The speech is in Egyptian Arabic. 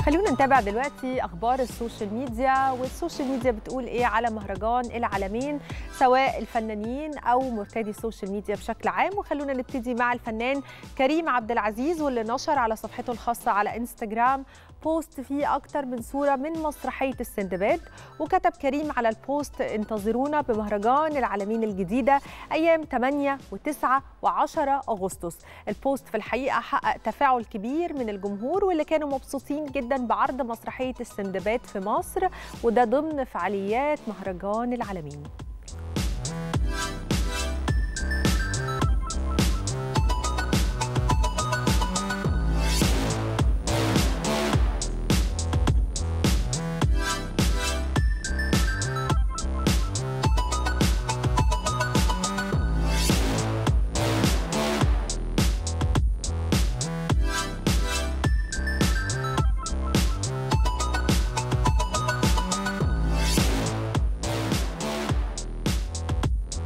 خلونا نتابع دلوقتي اخبار السوشيال ميديا والسوشيال ميديا بتقول ايه على مهرجان العالمين سواء الفنانين او مرتدي السوشيال ميديا بشكل عام وخلونا نبتدي مع الفنان كريم عبد العزيز واللي نشر على صفحته الخاصه على انستجرام بوست فيه اكتر من صوره من مسرحيه السندباد وكتب كريم على البوست انتظرونا بمهرجان العالمين الجديده ايام 8 و9 و10 اغسطس البوست في الحقيقه حقق تفاعل كبير من الجمهور واللي كانوا مبسوطين جدا بعرض مسرحيه السندباد في مصر وده ضمن فعاليات مهرجان العالمين